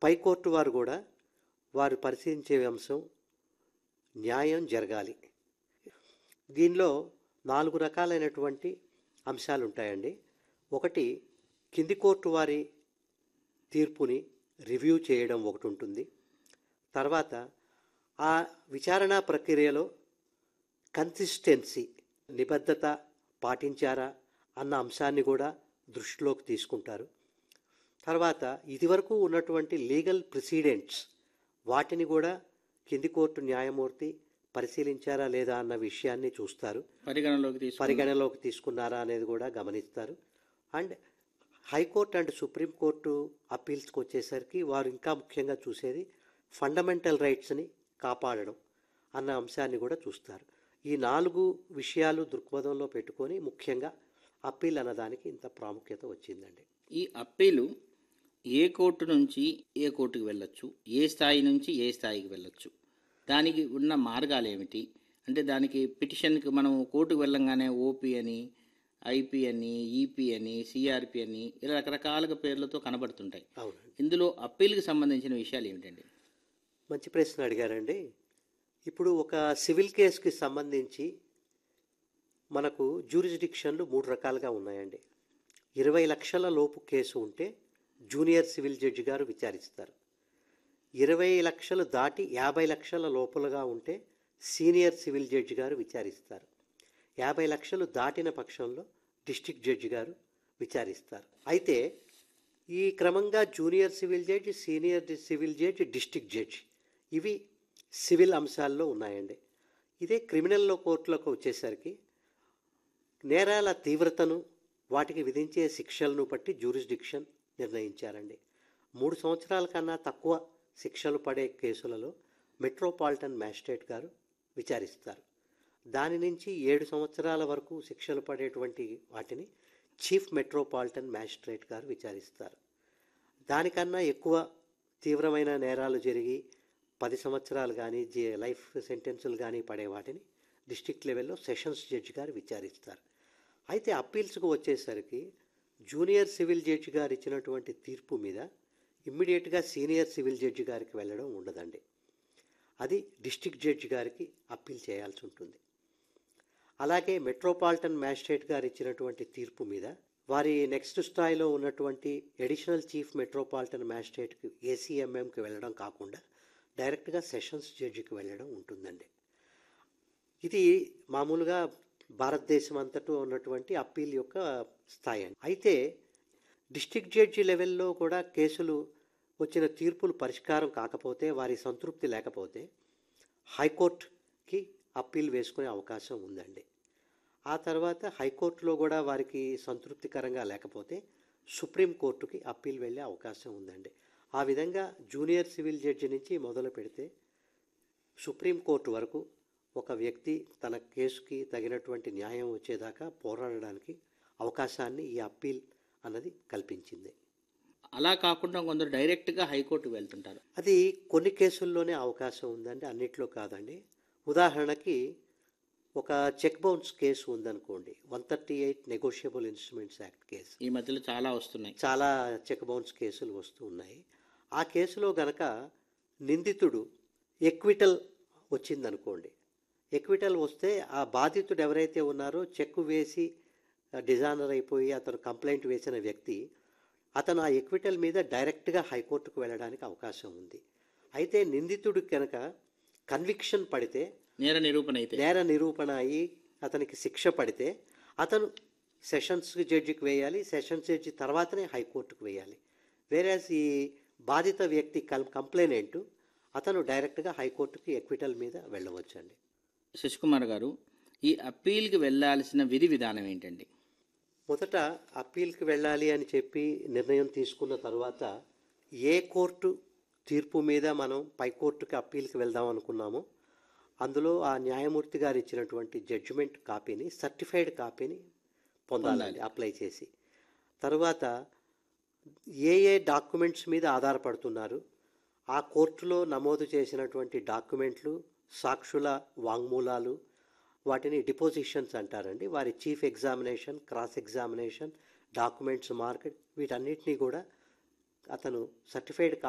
పై court వారు కూడా వారు పరిశీలించే అంశం న్యాయం జరగాలి దీనిలో నాలుగు రకాలైనటువంటి అంశాలు ఉంటాయండి ఒకటి కింది కోర్టు వారి తీర్పుని రివ్యూ చేయడం ఒకటి ఉంటుంది తర్వాత ఆ విచారణ ప్రక్రియలో కన్సిస్టెన్సీ నిబద్ధత పాటించారా అన్న అంశాన్ని కూడా దృష్టిలోకి తీసుకుంటారు తర్వాత ఇదివరకు ఉన్నటువంటి లీగల్ ప్రిసిడెంట్స్ వాటిని కూడా కింది కోర్టు న్యాయమూర్తి పరిశీలించారా లేదా అన్న విషయాన్ని చూస్తారు పరిగణలోకి తీసుకు పరిగణలోకి తీసుకున్నారా అనేది కూడా గమనిస్తారు అండ్ హైకోర్టు అండ్ సుప్రీంకోర్టు అప్పీల్స్కి వచ్చేసరికి వారు ఇంకా ముఖ్యంగా చూసేది ఫండమెంటల్ రైట్స్ని కాపాడడం అన్న అంశాన్ని కూడా చూస్తారు ఈ నాలుగు విషయాలు దృక్పథంలో పెట్టుకొని ముఖ్యంగా అప్పీల్ అన్నదానికి ఇంత ప్రాముఖ్యత వచ్చిందండి ఈ అప్పీలు ఏ కోర్టు నుంచి ఏ కోర్టుకు వెళ్ళొచ్చు ఏ స్థాయి నుంచి ఏ స్థాయికి వెళ్ళొచ్చు దానికి ఉన్న మార్గాలు ఏమిటి అంటే దానికి పిటిషన్కి మనం కోర్టుకు వెళ్ళంగానే ఓపీ అని ఐపీ అని ఈపీ అని సిఆర్పి అని ఇలా రకరకాలుగా పేర్లతో కనబడుతుంటాయి అవును ఇందులో అప్పీల్కి సంబంధించిన విషయాలు ఏమిటండి మంచి ప్రశ్న అడిగారండి ఇప్పుడు ఒక సివిల్ కేసుకి సంబంధించి మనకు జ్యూరిస్డిక్షన్లు మూడు రకాలుగా ఉన్నాయండి ఇరవై లక్షల లోపు కేసు ఉంటే జూనియర్ సివిల్ జడ్జి గారు విచారిస్తారు ఇరవై లక్షలు దాటి యాభై లక్షల లోపలగా ఉంటే సీనియర్ సివిల్ జడ్జి గారు విచారిస్తారు యాభై లక్షలు దాటిన పక్షంలో డిస్ట్రిక్ట్ జడ్జి గారు విచారిస్తారు అయితే ఈ క్రమంగా junior civil judge senior civil judge district judge ఇవి సివిల్ అంశాల్లో ఉన్నాయండి ఇదే క్రిమినల్లో కోర్టులకు వచ్చేసరికి నేరాల తీవ్రతను వాటికి విధించే శిక్షలను బట్టి జ్యూరిస్డిక్షన్ నిర్ణయించారండి మూడు సంవత్సరాల కన్నా తక్కువ శిక్షలు పడే కేసులలో మెట్రోపాలిటన్ మ్యాజిస్ట్రేట్ గారు విచారిస్తారు దాని నుంచి ఏడు సంవత్సరాల వరకు శిక్షలు పడేటువంటి వాటిని చీఫ్ మెట్రోపాలిటన్ మ్యాజిస్ట్రేట్ గారు విచారిస్తారు దానికన్నా ఎక్కువ తీవ్రమైన నేరాలు జరిగి పది సంవత్సరాలు కానీ జే లైఫ్ సెంటెన్సులు కానీ పడే వాటిని డిస్ట్రిక్ట్ లెవెల్లో సెషన్స్ జడ్జి గారు విచారిస్తారు అయితే అప్పీల్స్కు వచ్చేసరికి జూనియర్ సివిల్ జడ్జి గారు ఇచ్చినటువంటి తీర్పు మీద ఇమ్మీడియట్గా సీనియర్ సివిల్ జడ్జి గారికి వెళ్ళడం ఉండదండి అది డిస్ట్రిక్ట్ జడ్జి గారికి అప్పీల్ చేయాల్సి ఉంటుంది అలాగే మెట్రోపాలిటన్ మ్యాజిస్ట్రేట్ గారు ఇచ్చినటువంటి తీర్పు మీద వారి నెక్స్ట్ స్థాయిలో ఉన్నటువంటి అడిషనల్ చీఫ్ మెట్రోపాలిటన్ మ్యాజిస్ట్రేట్కి ఏసీఎంఎంకి వెళ్ళడం కాకుండా డైరెక్ట్గా సెషన్స్ జడ్జికి వెళ్ళడం ఉంటుందండి ఇది మామూలుగా భారతదేశం అంతటా ఉన్నటువంటి అప్పీల్ యొక్క స్థాయి అండి అయితే డిస్ట్రిక్ట్ జడ్జి లెవెల్లో కూడా కేసులు వచ్చిన తీర్పులు పరిష్కారం కాకపోతే వారి సంతృప్తి లేకపోతే హైకోర్టుకి అప్పీల్ వేసుకునే అవకాశం ఉందండి ఆ తర్వాత హైకోర్టులో కూడా వారికి సంతృప్తికరంగా లేకపోతే సుప్రీంకోర్టుకి అప్పీల్ వెళ్ళే అవకాశం ఉందండి ఆ విధంగా జూనియర్ సివిల్ జడ్జి నుంచి మొదలు పెడితే సుప్రీంకోర్టు వరకు ఒక వ్యక్తి తన కేసుకి తగినటువంటి న్యాయం వచ్చేదాకా పోరాడడానికి అవకాశాన్ని ఈ అప్పీల్ అన్నది కల్పించింది అలా కాకుండా కొందరు డైరెక్ట్గా హైకోర్టుకు వెళ్తుంటారు అది కొన్ని కేసుల్లోనే అవకాశం ఉందండి అన్నిట్లో కాదండి ఉదాహరణకి ఒక చెక్ బౌన్స్ కేసు ఉందనుకోండి one thirty eight negotiable instruments act case ఈ మధ్యలో చాలా వస్తున్నాయి చాలా చెక్ బౌన్స్ కేసులు వస్తూ ఉన్నాయి ఆ కేసులో గనక నిందితుడు ఎక్విటల్ వచ్చిందనుకోండి ఎక్విటల్ వస్తే ఆ బాధితుడు ఎవరైతే ఉన్నారో చెక్ వేసి డిజానర్ అయిపోయి అతను కంప్లైంట్ వేసిన వ్యక్తి అతను ఆ ఎక్విటల్ మీద డైరెక్ట్గా హైకోర్టుకు వెళ్ళడానికి అవకాశం ఉంది అయితే నిందితుడు కనుక కన్విక్షన్ పడితే నేర నిరూపణ అయితే నేర నిరూపణ అయ్యి అతనికి శిక్ష పడితే అతను సెషన్స్ జడ్జికి వేయాలి సెషన్స్ జడ్జి తర్వాతనే హైకోర్టుకు వేయాలి వేరే ఈ బాధిత వ్యక్తి కం కంప్లైనెంట్ అతను డైరెక్ట్గా హైకోర్టుకి ఎక్విటల్ మీద వెళ్ళవచ్చండి శశికుమార్ గారు ఈ అప్పీల్కి వెళ్ళాల్సిన విధి విధానం ఏంటండి మొదట అప్పీల్కి వెళ్ళాలి అని చెప్పి నిర్ణయం తీసుకున్న తర్వాత ఏ కోర్టు తీర్పు మీద మనం పై కోర్టుకి అప్పీల్కి వెళ్దాం అనుకున్నామో అందులో ఆ న్యాయమూర్తి గారు ఇచ్చినటువంటి జడ్జిమెంట్ కాపీని సర్టిఫైడ్ కాపీని పొందాలండి అప్లై చేసి తర్వాత ఏ ఏ డాక్యుమెంట్స్ మీద ఆధారపడుతున్నారు ఆ కోర్టులో నమోదు చేసినటువంటి డాక్యుమెంట్లు సాక్షుల వాంగ్మూలాలు వాటిని డిపోజిషన్స్ అంటారండి వారి chief examination cross examination documents marked వీటన్నిటినీ కూడా అతను సర్టిఫైడ్